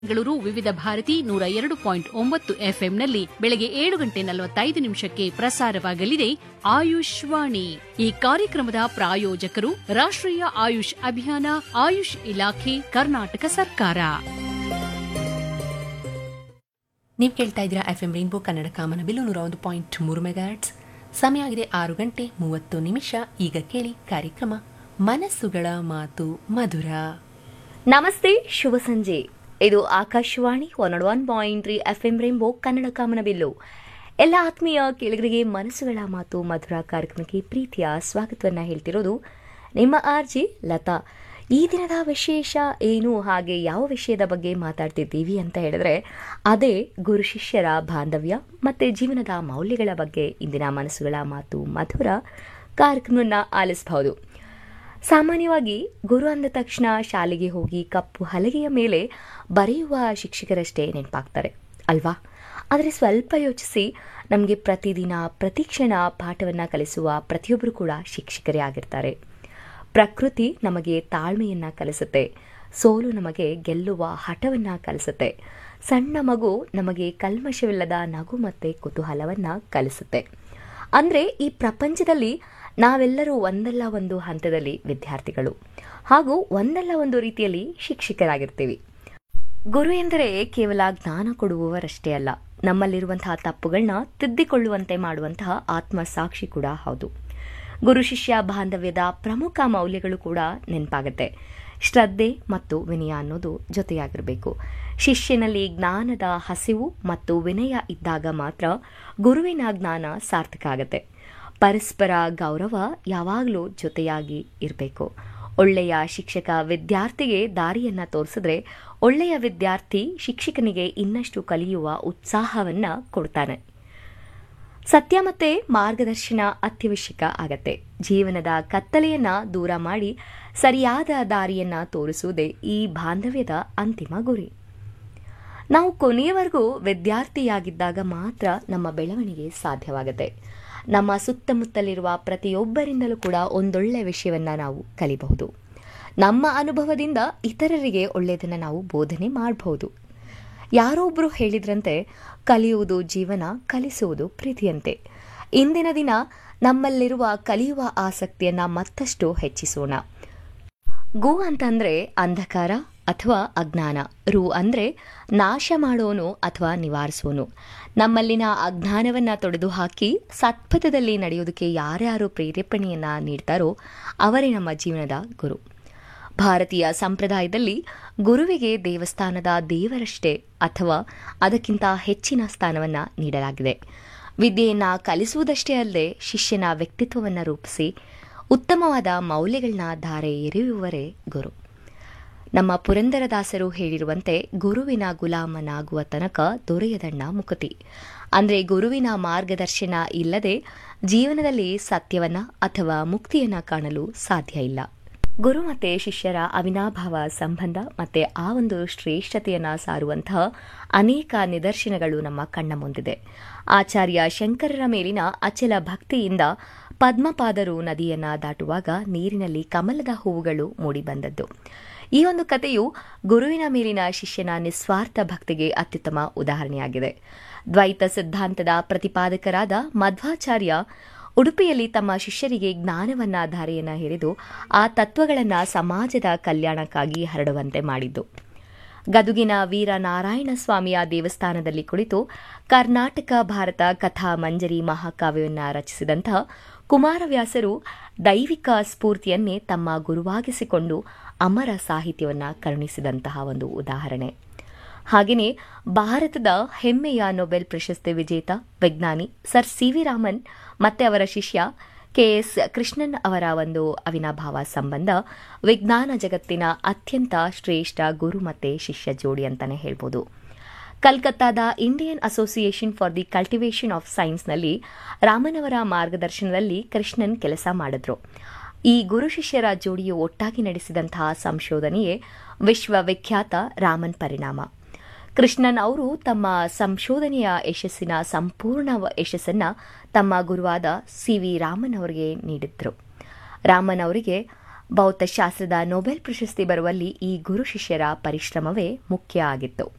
ಬೆಂಗಳೂರು ವಿವಿಧ ಭಾರತಿ ನೂರ ಎರಡು ಪಾಯಿಂಟ್ ಒಂಬತ್ತು ಎಫ್ಎಂನಲ್ಲಿ ಬೆಳಗ್ಗೆ ಏಳು ಗಂಟೆ ನಲವತ್ತೈದು ನಿಮಿಷಕ್ಕೆ ಪ್ರಸಾರವಾಗಲಿದೆ ಆಯುಷ್ ವಾಣಿ ಈ ಕಾರ್ಯಕ್ರಮದ ಪ್ರಾಯೋಜಕರು ರಾಷ್ಟ್ರೀಯ ಆಯುಷ್ ಅಭಿಯಾನ ಆಯುಷ್ ಇಲಾಖೆ ಕರ್ನಾಟಕ ಸರ್ಕಾರ ನೀವು ಕೇಳ್ತಾ ಇದ್ದೀರಾ ಎಫ್ ಎಂ ರೈನ್ಬೋ ಕನ್ನಡ ಕಾಮನ ಬಿಲ್ಲು ನೂರ ಒಂದು ಪಾಯಿಂಟ್ ಮೂರು ಮೆಗಾಟ್ಸ್ ಸಮಯ ಆಗಿದೆ ಆರು ಗಂಟೆ ಮೂವತ್ತು ನಿಮಿಷ ಈಗ ಕೇಳಿ ಕಾರ್ಯಕ್ರಮ ಮನಸ್ಸುಗಳ ಮಾತು ಮಧುರ ನಮಸ್ತೆ ಶುಭ ಸಂಜೆ ಇದು Akashvani one one point three F M rainbow Kannada ಕಾಮನಬಿಲ್ಲು ಎಲ್ಲ ಆತ್ಮೀಯ ಕೇಳಿಗರಿಗೆ ಮನಸ್ಸುಗಳ ಮಾತು ಮಧುರ ಕಾರ್ಯಕ್ರಮಕ್ಕೆ ಪ್ರೀತಿಯ ಸ್ವಾಗತವನ್ನ ಹೇಳ್ತಿರೋದು ನಿಮ್ಮ ಆರ್ಜಿ ಲತಾ ಈ ದಿನದ ವಿಶೇಷ ಏನು ಹಾಗೆ ಯಾವ ವಿಷಯದ ಬಗ್ಗೆ ಮಾತಾಡ್ತಿದ್ದೀವಿ ಅಂತ ಹೇಳಿದ್ರೆ ಅದೇ ಗುರು ಶಿಷ್ಯರ ಬಾಂಧವ್ಯ ಮತ್ತೆ ಜೀವನದ ಮೌಲ್ಯಗಳ ಬಗ್ಗೆ ಇಂದಿನ ಮನಸ್ಸುಗಳ ಮಾತು ಮಧುರ ಕಾರ್ಯಕ್ರಮವನ್ನ ಆಲಿಸಬಹುದು ಸಾಮಾನ್ಯವಾಗಿ ಗುರು ಅಂದ ತಕ್ಷಣ ಶಾಲೆಗೆ ಹೋಗಿ ಕಪ್ಪು ಹಲಗೆಯ ಮೇಲೆ ಬರೆಯುವ ಶಿಕ್ಷಕರಷ್ಟೇ ನೆನಪಾಗ್ತಾರೆ ಅಲ್ವಾ ಆದರೆ ಸ್ವಲ್ಪ ಯೋಚಿಸಿ ನಮಗೆ ಪ್ರತಿದಿನ ಪ್ರತಿಕ್ಷಣ ಪಾಠವನ್ನು ಕಲಿಸುವ ಪ್ರತಿಯೊಬ್ಬರು ಕೂಡ ಶಿಕ್ಷಕರೇ ಆಗಿರ್ತಾರೆ ಪ್ರಕೃತಿ ನಮಗೆ ತಾಳ್ಮೆಯನ್ನ ಕಲಿಸುತ್ತೆ ಸೋಲು ನಮಗೆ ಗೆಲ್ಲುವ ಹಠವನ್ನ ಕಲಿಸುತ್ತೆ ಸಣ್ಣ ಮಗು ನಮಗೆ ಕಲ್ಮಶವಿಲ್ಲದ ನಗು ಮತ್ತೆ ಕುತೂಹಲವನ್ನ ಕಲಿಸುತ್ತೆ ಅಂದ್ರೆ ಈ ಪ್ರಪಂಚದಲ್ಲಿ ನಾವೆಲ್ಲರೂ ಒಂದಲ್ಲ ಒಂದು ಹಂತದಲ್ಲಿ ವಿದ್ಯಾರ್ಥಿಗಳು ಹಾಗೂ ಒಂದಲ್ಲ ಒಂದು ರೀತಿಯಲ್ಲಿ ಶಿಕ್ಷಕರಾಗಿರ್ತೀವಿ ಗುರು ಎಂದರೆ ಕೇವಲ ಜ್ಞಾನ ಕೊಡುವವರಷ್ಟೇ ಅಲ್ಲ ನಮ್ಮಲ್ಲಿರುವಂತಹ ತಪ್ಪುಗಳನ್ನ ತಿದ್ದಿಕೊಳ್ಳುವಂತೆ ಮಾಡುವಂತಹ ಆತ್ಮಸಾಕ್ಷಿ ಕೂಡ ಹೌದು ಗುರು ಶಿಷ್ಯ ಬಾಂಧವ್ಯದ ಪ್ರಮುಖ ಮೌಲ್ಯಗಳು ಕೂಡ ನೆನಪಾಗುತ್ತೆ ಶ್ರದ್ಧೆ ಮತ್ತು ವಿನಯ ಅನ್ನೋದು ಜೊತೆಯಾಗಿರಬೇಕು ಶಿಷ್ಯನಲ್ಲಿ ಜ್ಞಾನದ ಹಸಿವು ಮತ್ತು ವಿನಯ ಇದ್ದಾಗ ಮಾತ್ರ ಗುರುವಿನ ಜ್ಞಾನ ಸಾರ್ಥಕ ಆಗುತ್ತೆ ಪರಸ್ಪರ ಗೌರವ ಯಾವಾಗಲೂ ಜೊತೆಯಾಗಿ ಇರಬೇಕು ಒಳ್ಳೆಯ ಶಿಕ್ಷಕ ವಿದ್ಯಾರ್ಥಿಗೆ ದಾರಿಯನ್ನ ತೋರಿಸಿದ್ರೆ ಒಳ್ಳೆಯ ವಿದ್ಯಾರ್ಥಿ ಶಿಕ್ಷಕನಿಗೆ ಇನ್ನಷ್ಟು ಕಲಿಯುವ ಉತ್ಸಾಹವನ್ನ ಕೊಡ್ತಾನೆ ಸತ್ಯ ಮತ್ತೆ ಮಾರ್ಗದರ್ಶನ ಅತ್ಯವಶ್ಯಕ ಆಗತ್ತೆ ಜೀವನದ ಕತ್ತಲೆಯನ್ನ ದೂರ ಮಾಡಿ ಸರಿಯಾದ ದಾರಿಯನ್ನ ತೋರಿಸುವುದೇ ಈ ಬಾಂಧವ್ಯದ ಅಂತಿಮ ಗುರಿ ನಾವು ಕೊನೆಯವರೆಗೂ ವಿದ್ಯಾರ್ಥಿಯಾಗಿದ್ದಾಗ ಮಾತ್ರ ನಮ್ಮ ಬೆಳವಣಿಗೆ ಸಾಧ್ಯವಾಗುತ್ತೆ ನಮ್ಮ ಸುತ್ತಮುತ್ತಲಿರುವ ಪ್ರತಿಯೊಬ್ಬರಿಂದಲೂ ಕೂಡ ಒಂದೊಳ್ಳೆ ವಿಷಯವನ್ನ ನಾವು ಕಲಿಬಹುದು ನಮ್ಮ ಅನುಭವದಿಂದ ಇತರರಿಗೆ ಒಳ್ಳೆಯದನ್ನು ನಾವು ಬೋಧನೆ ಮಾಡಬಹುದು ಯಾರೋ ಒಬ್ಬರು ಹೇಳಿದ್ರಂತೆ ಕಲಿಯುವುದು ಜೀವನ ಕಲಿಸುವುದು ಪ್ರೀತಿಯಂತೆ ಇಂದಿನ ದಿನ ನಮ್ಮಲ್ಲಿರುವ ಕಲಿಯುವ ಆಸಕ್ತಿಯನ್ನ ಮತ್ತಷ್ಟು ಹೆಚ್ಚಿಸೋಣ ಗು ಅಂತಂದ್ರೆ ಅಂಧಕಾರ ಅಥವಾ ಅಜ್ಞಾನ ರು ಅಂದ್ರೆ ನಾಶ ಮಾಡೋನು ಅಥವಾ ನಿವಾರಿಸೋನು ನಮ್ಮಲ್ಲಿನ ಅಜ್ಞಾನವನ್ನ ತೊಡೆದು ಹಾಕಿ ಸತ್ಪಥದಲ್ಲಿ ನಡೆಯೋದಕ್ಕೆ ಯಾರ್ಯಾರು ಪ್ರೇರೇಪಣೆಯನ್ನ ನೀಡ್ತಾರೋ ಅವರೇ ನಮ್ಮ ಜೀವನದ ಗುರು ಭಾರತೀಯ ಸಂಪ್ರದಾಯದಲ್ಲಿ ಗುರುವಿಗೆ ದೇವಸ್ಥಾನದ ದೇವರಷ್ಟೇ ಅಥವಾ ಅದಕ್ಕಿಂತ ಹೆಚ್ಚಿನ ಸ್ಥಾನವನ್ನ ನೀಡಲಾಗಿದೆ ವಿದ್ಯೆಯನ್ನ ಕಲಿಸುವುದಷ್ಟೇ ಅಲ್ಲದೆ ಶಿಷ್ಯನ ವ್ಯಕ್ತಿತ್ವವನ್ನು ರೂಪಿಸಿ ಉತ್ತಮವಾದ ಮೌಲ್ಯಗಳನ್ನ ಧಾರೆ ಎರೆಯುವವರೇ ಗುರು ನಮ್ಮ ಪುರಂದರದಾಸರು ಹೇಳಿರುವಂತೆ ಗುರುವಿನ ಗುಲಾಮನಾಗುವ ತನಕ ದೊರೆಯದಣ್ಣ ಮುಕತಿ ಅಂದ್ರೆ ಗುರುವಿನ ಮಾರ್ಗದರ್ಶನ ಇಲ್ಲದೆ ಜೀವನದಲ್ಲಿ ಸತ್ಯವನ್ನ ಅಥವಾ ಮುಕ್ತಿಯನ್ನ ಕಾಣಲು ಸಾಧ್ಯ ಇಲ್ಲ ಗುರು ಮತ್ತೆ ಶಿಷ್ಯರ ಅವಿನಾಭಾವ ಸಂಬಂಧ ಮತ್ತೆ ಆ ಒಂದು ಶ್ರೇಷ್ಠತೆಯನ್ನ ಸಾರುವಂತಹ ಅನೇಕ ನಿದರ್ಶನಗಳು ನಮ್ಮ ಕಣ್ಣ ಮುಂದಿದೆ ಆಚಾರ್ಯ ಶಂಕರರ ಮೇಲಿನ ಅಚಲ ಭಕ್ತಿಯಿಂದ ಪದ್ಮಪಾದರು ನದಿಯನ್ನ ದಾಟುವಾಗ ನೀರಿನಲ್ಲಿ ಕಮಲದ ಹೂವುಗಳು ಮೂಡಿಬಂದದ್ದು ಈ ಒಂದು ಕಥೆಯು ಗುರುವಿನ ಮೇಲಿನ ಶಿಷ್ಯನ ನಿಸ್ವಾರ್ಥ ಭಕ್ತಿಗೆ ಅತ್ಯುತ್ತಮ ಉದಾಹರಣೆಯಾಗಿದೆ ದ್ವೈತ ಸಿದ್ಧಾಂತದ ಪ್ರತಿಪಾದಕರಾದ ಮಧ್ವಾಚಾರ್ಯ ಉಡುಪಿಯಲ್ಲಿ ತಮ್ಮ ಶಿಷ್ಯರಿಗೆ ಜ್ಞಾನವನ್ನ ಧಾರೆಯನ್ನ ಹಿರಿದು ಆ ತತ್ವಗಳನ್ನ ಸಮಾಜದ ಕಲ್ಯಾಣಕ್ಕಾಗಿ ಹರಡುವಂತೆ ಮಾಡಿದ್ದು ಗದುಗಿನ ವೀರ ನಾರಾಯಣ ಸ್ವಾಮಿಯ ದೇವಸ್ಥಾನದಲ್ಲಿ ಕುಳಿತು ಕರ್ನಾಟಕ ಭಾರತ ಕಥಾ ಮಂಜರಿ ಮಹಾಕಾವ್ಯವನ್ನ ರಚಿಸಿದಂತಹ ಕುಮಾರವ್ಯಾಸರು ದೈವಿಕ ಸ್ಫೂರ್ತಿಯನ್ನೇ ತಮ್ಮ ಗುರುವಾಗಿಸಿಕೊಂಡು ಅಮರ ಸಾಹಿತ್ಯವನ್ನ ಕರುಣಿಸಿದಂತಹ ಒಂದು ಉದಾಹರಣೆ ಹಾಗೆಯೇ ಭಾರತದ ಹೆಮ್ಮೆಯ ನೊಬೆಲ್ ಪ್ರಶಸ್ತಿ ವಿಜೇತ ವಿಜ್ಞಾನಿ ಸರ್ ಸಿ ವಿ ರಾಮನ್ ಮತ್ತೆ ಅವರ ಶಿಷ್ಯ ಕೆಎಸ್ ಕೃಷ್ಣನ್ ಅವರ ಒಂದು ಅವಿನಾಭಾವ ಸಂಬಂಧ ವಿಜ್ಞಾನ ಜಗತ್ತಿನ ಅತ್ಯಂತ ಶ್ರೇಷ್ಠ ಗುರು ಮತ್ತೆ ಶಿಷ್ಯ ಜೋಡಿ ಅಂತಾನೆ ಹೇಳ್ಬೋದು ಕಲ್ಕತ್ತಾದ Indian association for the cultivation of ಸೈನ್ಸ್ನಲ್ಲಿ ರಾಮನ್ ಅವರ ಮಾರ್ಗದರ್ಶನದಲ್ಲಿ ಕೃಷ್ಣನ್ ಕೆಲಸ ಮಾಡಿದ್ರು ಈ ಗುರು ಶಿಷ್ಯರ ಜೋಡಿಯು ಒಟ್ಟಾಗಿ ನಡೆಸಿದಂತಹ ಸಂಶೋಧನೆಯೇ ವಿಶ್ವವಿಖ್ಯಾತ ರಾಮನ್ ಪರಿಣಾಮ ಕೃಷ್ಣನ್ ಅವರು ತಮ್ಮ ಸಂಶೋಧನೆಯ ಯಶಸ್ಸಿನ ಸಂಪೂರ್ಣ ಯಶಸ್ಸನ್ನ ತಮ್ಮ ಗುರುವಾದ ಸಿ ವಿ ರಾಮನ್ ಅವರಿಗೆ ನೀಡಿದ್ರು ರಾಮನ್ ಅವರಿಗೆ ಭೌತಶಾಸ್ತ್ರದ ನೊಬೆಲ್ ಪ್ರಶಸ್ತಿ ಬರುವಲ್ಲಿ ಈ ಗುರು ಶಿಷ್ಯರ ಪರಿಶ್ರಮವೇ ಮುಖ್ಯ ಆಗಿತ್ತು